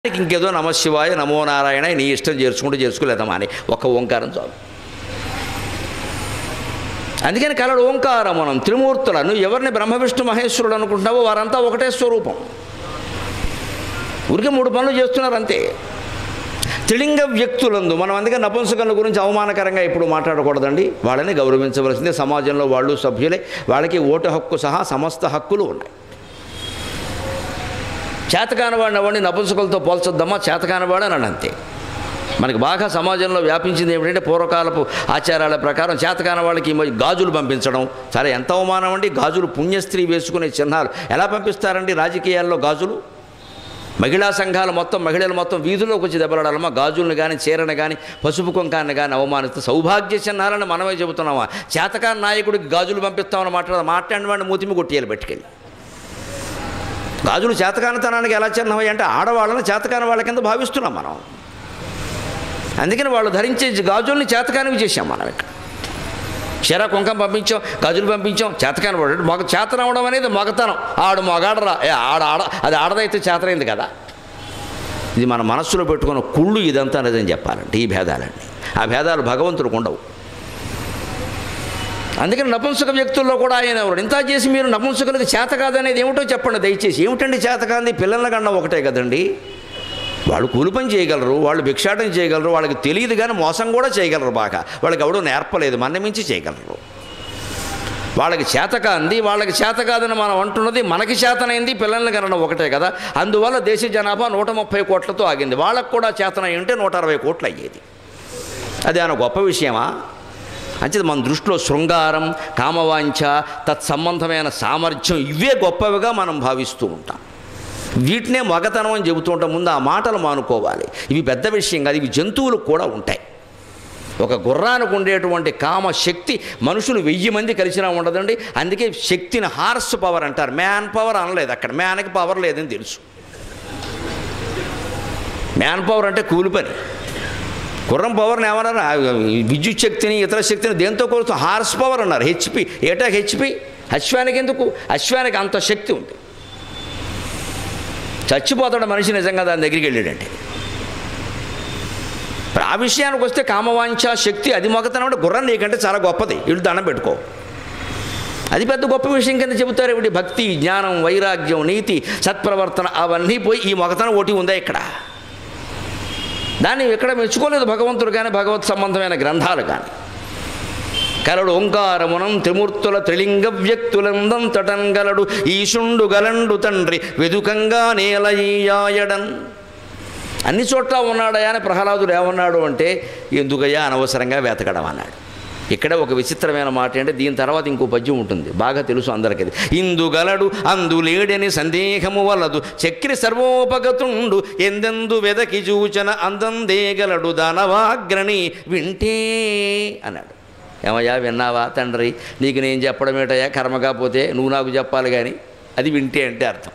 దానికి ఇంకేదో నమశివాయ నమో నారాయణ నీ ఇష్టం చేర్చుకుంటూ చేర్చుకోలేదమ్మా అని ఒక ఓంకారం చాలు అందుకని కలడు ఓంకారమునం త్రిమూర్తులను ఎవరిని బ్రహ్మ విష్ణు మహేశ్వరుడు అనుకుంటున్నావో వారంతా ఒకటే స్వరూపం ఊరికే మూడు పనులు చేస్తున్నారు అంతే త్రిలింగ వ్యక్తులందు మనం అందుకే నపుంసకుల గురించి అవమానకరంగా ఇప్పుడు మాట్లాడకూడదండి వాళ్ళని గౌరవించవలసిందే సమాజంలో వాళ్ళు సభ్యులే వాళ్ళకి ఓటు హక్కు సహా సమస్త హక్కులు ఉన్నాయి చేతకాని వాడిని అవ్వండి నపుంసకులతో పోల్చొద్దమ్మా చేతకాని వాడు అని అంతే మనకి బాగా సమాజంలో వ్యాపించింది ఏమిటంటే పూర్వకాలపు ఆచారాల ప్రకారం చేతకాని వాళ్ళకి ఈ మధ్య గాజులు పంపించడం చాలా ఎంత అవమానం అండి గాజులు పుణ్యస్త్రీ వేసుకునే చిహ్నాలు ఎలా పంపిస్తారండి రాజకీయాల్లో గాజులు మహిళా సంఘాలు మొత్తం మహిళలు మొత్తం వీధుల్లోకి వచ్చి దెబ్బలాడాలమ్మా గాజులను కానీ చీరను కానీ పసుపు కుంకాన్ని కానీ అవమానిస్తూ సౌభాగ్య చిహ్నాలని మనమే చెబుతున్నామా చేతకాని నాయకుడికి గాజులు పంపిస్తామని మాట్లాడ మాట్లాడిన వాడిని మూతిమి కొట్టేయాలి పట్టుకెళ్ళి గాజులు చేతకానితనానికి ఎలా చిహ్నమయ్యి అంటే ఆడవాళ్ళని చేతకాని వాళ్ళ కింద భావిస్తున్నాం మనం అందుకని వాళ్ళు ధరించే గాజుల్ని చేతకానివి చేశాం మనం ఇక్కడ చీర కుంకం పంపించాం గాజులు పంపించాం చేతకాని వాడు మగ చేతనవడం అనేది మగతనం ఆడు మగాడరా ఏ ఆడ ఆడ అది ఆడదైతే చేతనైంది కదా ఇది మన మనస్సులో పెట్టుకున్న కుళ్ళు ఇదంతా నిజం చెప్పాలంటే ఈ భేదాలన్నీ ఆ భేదాలు భగవంతుడికి ఉండవు అందుకని నపుంసక వ్యక్తుల్లో కూడా ఆయన ఎవరు ఇంత చేసి మీరు నపుంసకులకు చేత కాదనేది ఏమిటో చెప్పండి దయచేసి ఏమిటండి చేత కాంది పిల్లల కన్నా ఒకటే కదండి వాళ్ళు కూలి పని చేయగలరు వాళ్ళు భిక్షాటం చేయగలరు వాళ్ళకి తెలియదు కానీ మోసం కూడా చేయగలరు బాగా వాళ్ళకి ఎవడో నేర్పలేదు మన మించి చేయగలరు వాళ్ళకి చేత కాంది వాళ్ళకి చేత కాదని మనం అంటున్నది మనకి చేతనైంది పిల్లల్ని కన్నా ఒకటే కదా అందువల్ల దేశ జనాభా నూట ముప్పై కోట్లతో ఆగింది వాళ్ళకు కూడా చేతనై ఉంటే నూట అరవై కోట్లు అయ్యేది అది ఆయన గొప్ప విషయమా అంచేది మన దృష్టిలో శృంగారం కామవాంఛ తత్సంబంధమైన సామర్థ్యం ఇవే గొప్పవిగా మనం భావిస్తూ ఉంటాం వీటినే మగతనం అని చెబుతూ ఉంటాం ముందు ఆ మాటలు మానుకోవాలి ఇవి పెద్ద విషయం కాదు ఇవి జంతువులకు కూడా ఉంటాయి ఒక గుర్రానికి ఉండేటువంటి కామ శక్తి మనుషులు వెయ్యి మంది కలిసినా ఉండదండి అందుకే శక్తిని హార్స్ పవర్ అంటారు మ్యాన్ పవర్ అనలేదు అక్కడ మ్యాన్కి పవర్ లేదని తెలుసు మ్యాన్ పవర్ అంటే కూలి పని గుర్రం పవర్ని ఏమన్నారు ఆ విద్యుత్ శక్తిని ఇతర శక్తిని దేంతో కొలుస్తూ హార్స్ పవర్ అన్నారు హెచ్పి ఏటా హెచ్పి అశ్వానికి ఎందుకు అశ్వానికి అంత శక్తి ఉంది చచ్చిపోతాడు మనిషి నిజంగా దాని దగ్గరికి వెళ్ళాడంటే ఇప్పుడు ఆ విషయానికి వస్తే కామవాంఛ శక్తి అది మొగతనం అంటే గుర్రం నీకంటే చాలా గొప్పది వీళ్ళు దండం పెట్టుకో అది పెద్ద గొప్ప విషయం కింద చెబుతారు ఇప్పుడు భక్తి జ్ఞానం వైరాగ్యం నీతి సత్ప్రవర్తన అవన్నీ పోయి ఈ మొగతనం ఒకటి ఉందా ఇక్కడ దాన్ని ఎక్కడ మెచ్చుకోలేదు భగవంతుడు కానీ భగవత్ సంబంధమైన గ్రంథాలు కానీ కలడు ఓంకారమునం త్రిమూర్తుల త్రిలింగ వ్యక్తులందం తటన్ గలడు ఈశుండు గలండు తండ్రి వెదుకంగా నేలయ్యాయడన్ అన్ని చోట్ల ఉన్నాడయా అని ప్రహ్లాదుడు ఏమన్నాడు అంటే ఎందుకయ్యా అనవసరంగా వెతకడం అన్నాడు ఇక్కడ ఒక విచిత్రమైన మాట అంటే దీని తర్వాత ఇంకో పద్యం ఉంటుంది బాగా తెలుసు అందరికీ ఇది. ఇందుగలడు అందులేడని సందేహము వలదు చక్రి సర్వోపగతుండు ఎందెందు వెదకి చూచన అందందేగలడు దానవాగ్రణి వింటే అన్నాడు ఏమయ్యా విన్నావా తండ్రి నీకు నేను చెప్పడం ఏంటయ్యా కర్మ కాకపోతే నువ్వు నాకు చెప్పాలి కానీ అది వింటే అంటే అర్థం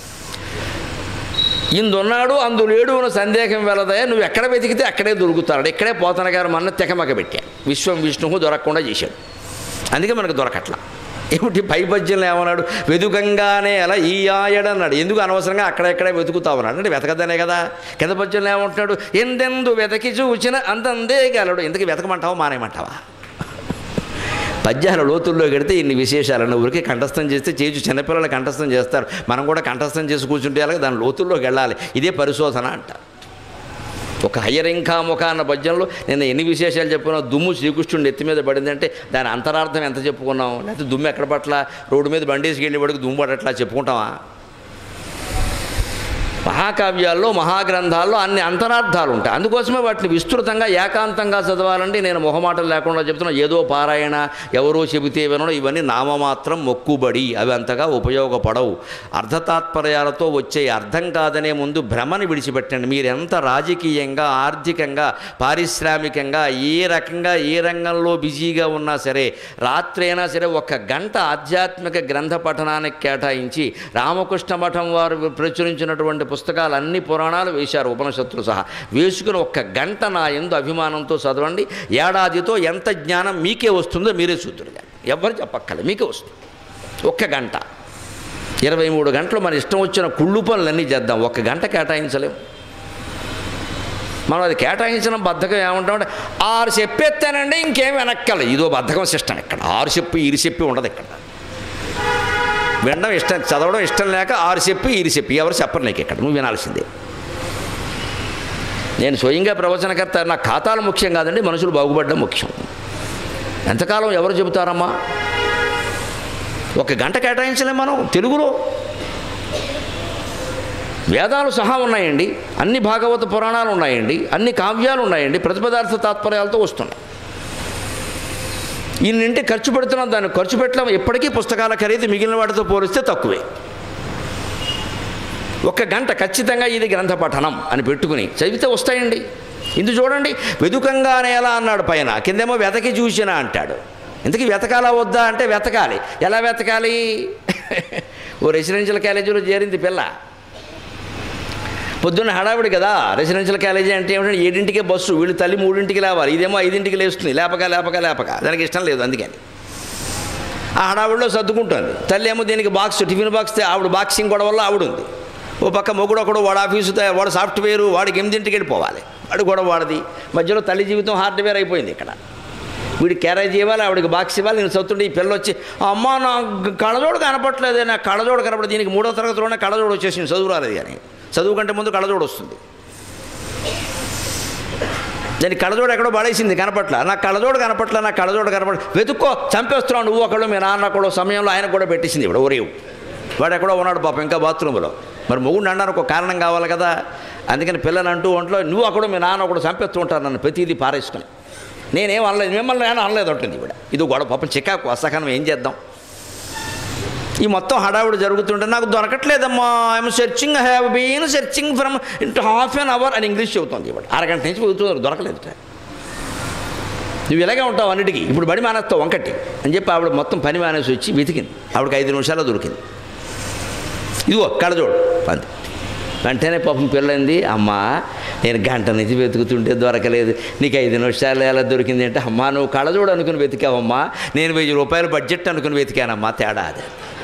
ఇందున్నాడు అందులేడు ఉన్న సందేహం వెలదయా నువ్వు ఎక్కడ వెతికితే అక్కడే దొరుకుతాడు ఇక్కడే పోతన గారు మన తెకమక పెట్టా విశ్వం విష్ణువు దొరకకుండా చేశాడు అందుకే మనకు దొరకట్లా ఏమిటి పై పద్యంలో ఏమన్నాడు వెతుకంగానే అలా ఈ ఆయడన్నాడు ఎందుకు అనవసరంగా అక్కడెక్కడే వెతుకుతావు అన్నాడు అంటే వెతకదనే కదా కింద పద్యంలో ఏమంటున్నాడు ఎందెందు వెతకి చూచిన అంతందే గలడు ఎందుకు వెతకమంటావా మానేయమంటావా పద్యాల లోతుల్లో గడితే ఇన్ని విశేషాలను ఊరికి కంఠస్థం చేస్తే చేజు చిన్నపిల్లలు కంఠస్థం చేస్తారు మనం కూడా కంఠస్థం చేసి కూర్చుంటే అలాగే దాని లోతుల్లోకి వెళ్ళాలి ఇదే పరిశోధన అంట ఒక హయ్యరింకాముఖ అన్న పద్యంలో నేను ఎన్ని విశేషాలు చెప్పుకున్నా దుమ్ము శ్రీకృష్ణుడి ఎత్తి మీద పడిందంటే దాని అంతరార్థం ఎంత చెప్పుకున్నాం లేకపోతే దుమ్ము ఎక్కడ పట్ల రోడ్డు మీద బండేసి వెళ్ళి పడికి దుమ్ము పడట్లా చెప్పుకుంటామా మహాకావ్యాల్లో మహాగ్రంథాల్లో అన్ని అంతరార్థాలు ఉంటాయి అందుకోసమే వాటిని విస్తృతంగా ఏకాంతంగా చదవాలంటే నేను మొహమాటలు లేకుండా చెప్తున్నా ఏదో పారాయణ ఎవరో చెబితే వినడం ఇవన్నీ నామమాత్రం మొక్కుబడి అవి అంతగా ఉపయోగపడవు అర్ధతాత్పర్యాలతో వచ్చే అర్థం కాదనే ముందు భ్రమని విడిచిపెట్టండి మీరు ఎంత రాజకీయంగా ఆర్థికంగా పారిశ్రామికంగా ఏ రకంగా ఏ రంగంలో బిజీగా ఉన్నా సరే రాత్రైనా సరే ఒక గంట ఆధ్యాత్మిక గ్రంథ పఠనానికి కేటాయించి రామకృష్ణ మఠం వారు ప్రచురించినటువంటి పుస్తకాలు అన్ని పురాణాలు వేశారు ఉపనిషత్తులు సహా వేసుకుని ఒక్క గంట నా ఎందు అభిమానంతో చదవండి ఏడాదితో ఎంత జ్ఞానం మీకే వస్తుందో మీరే చూద్దరు కానీ ఎవరు చెప్పక్కర్లే మీకే వస్తుంది ఒక్క గంట ఇరవై మూడు గంటలు మన ఇష్టం వచ్చిన కుళ్ళు పనులన్నీ చేద్దాం ఒక్క గంట కేటాయించలేం మనం అది కేటాయించిన బద్ధకం ఏమంటామంటే ఆరు చెప్పేస్తానండి ఇంకేం వెనక్కల ఇదో బద్ధకం సిస్టమ్ ఇక్కడ ఆరు చెప్పి ఇరు చెప్పి ఉండదు ఇక్కడ వినడం ఇష్టం చదవడం ఇష్టం లేక ఆరు చెప్పి ఇరు చెప్పి ఎవరు చెప్పరు నీకు ఇక్కడ నువ్వు వినాల్సిందే నేను స్వయంగా ప్రవచనకర్త నా ఖాతాలు ముఖ్యం కాదండి మనుషులు బాగుపడడం ముఖ్యం ఎంతకాలం ఎవరు చెబుతారమ్మా ఒక గంట కేటాయించలేం మనం తెలుగులో వేదాలు సహా ఉన్నాయండి అన్ని భాగవత పురాణాలు ఉన్నాయండి అన్ని కావ్యాలు ఉన్నాయండి ప్రతిపదార్థ తాత్పర్యాలతో వస్తున్నాయి ఇన్నింటి ఖర్చు పెడుతున్నాం దాన్ని ఖర్చు పెట్టడం ఎప్పటికీ పుస్తకాల ఖరీదు మిగిలిన వాటితో పోలిస్తే తక్కువే ఒక గంట ఖచ్చితంగా ఇది గ్రంథ పఠనం అని పెట్టుకుని చదివితే వస్తాయండి ఇందు చూడండి వెదుకంగానే ఎలా అన్నాడు పైన కిందేమో వెతకి చూసినా అంటాడు ఇంతకీ వెతకాలా వద్దా అంటే వెతకాలి ఎలా వెతకాలి ఓ రెసిడెన్షియల్ కాలేజీలో చేరింది పిల్ల పొద్దున్న హడావిడి కదా రెసిడెన్షియల్ కాలేజీ అంటే ఏమిటంటే ఏడింటికే బస్సు వీళ్ళు తల్లి మూడింటికి లేవాలి ఇదేమో ఐదింటికి లేస్తుంది లేపక లేపక లేపక దానికి ఇష్టం లేదు అందుకని ఆ హడావిడిలో సర్దుకుంటుంది తల్లి ఏమో దీనికి బాక్స్ టిఫిన్ బాక్స్ తే- ఆవిడ బాక్సింగ్ కూడా వల్ల ఆవిడ ఉంది ఓ పక్క మొగుడు ఒకడు వాడు ఆఫీసు తే- వాడు సాఫ్ట్వేర్ వాడికి ఎనిమిదింటికి వెళ్ళిపోవాలి వాడు కూడా వాడిది మధ్యలో తల్లి జీవితం హార్డ్వేర్ అయిపోయింది ఇక్కడ వీడికి క్యారేజ్ ఇవ్వాలి ఆవిడకి బాక్స్ ఇవ్వాలి నేను చదువుతుంటే ఈ పిల్ల వచ్చి అమ్మ నా కళ్ళజోడు కనపట్లేదే నా కళ్ళజోడు కనపడదు దీనికి మూడో తరగతిలోనే కళ్ళజోడు వచ్చేసింది చదువు రాలేదు కానీ చదువు కంటే ముందు కళ్ళజోడు వస్తుంది దాని కళ్ళజోడు ఎక్కడో పడేసింది కనపట్ల నా కళ్ళజోడు కనపట్ల నా కళ్ళజోడు కనపట్ల వెతుక్కో చంపేస్తున్నావు నువ్వు ఒకడు మీ నాన్న కూడా సమయంలో ఆయన కూడా పెట్టేసింది ఇప్పుడు ఒరేవు వాడు ఎక్కడో ఉన్నాడు పాపం ఇంకా బాత్రూంలో మరి మొగుడు అనడానికి ఒక కారణం కావాలి కదా అందుకని పిల్లలు అంటూ ఒంట్లో నువ్వు అక్కడ మీ నాన్న ఒకడు చంపేస్తూ ఉంటారు నన్ను ప్రతిదీ పారేసుకుని నేనేం అనలేదు మిమ్మల్ని నేను అనలేదు ఉంటుంది ఇవిడ ఇది గొడవ పాపం చికాకు అసహనం ఏం చేద్దాం ఈ మొత్తం హడావుడి జరుగుతుంటే నాకు దొరకట్లేదమ్మా I'm searching have been searching from into half an hour అని ఇంగ్లీష్ చెబుతుంది ఇవాడు అరగంట నుంచి వెతుకుతున్నారు దొరకలేదు నువ్వు ఇలాగే ఉంటావు అన్నిటికీ ఇప్పుడు బడి మానేస్తావు వంకటి అని చెప్పి ఆవిడ మొత్తం పని మానేసి వచ్చి వెతికింది ఆవిడకి ఐదు నిమిషాల్లో దొరికింది ఇదిగో కళ్ళజోడు అంతే వెంటనే పాపం పిల్లంది అమ్మా నేను గంట నుంచి వెతుకుతుంటే దొరకలేదు నీకు ఐదు నిమిషాలు ఎలా దొరికింది అంటే అమ్మా నువ్వు కళ్ళజోడు అనుకుని వెతికావమ్మా నేను వెయ్యి రూపాయలు బడ్జెట్ అనుకుని వెతికానమ్మా తేడా అది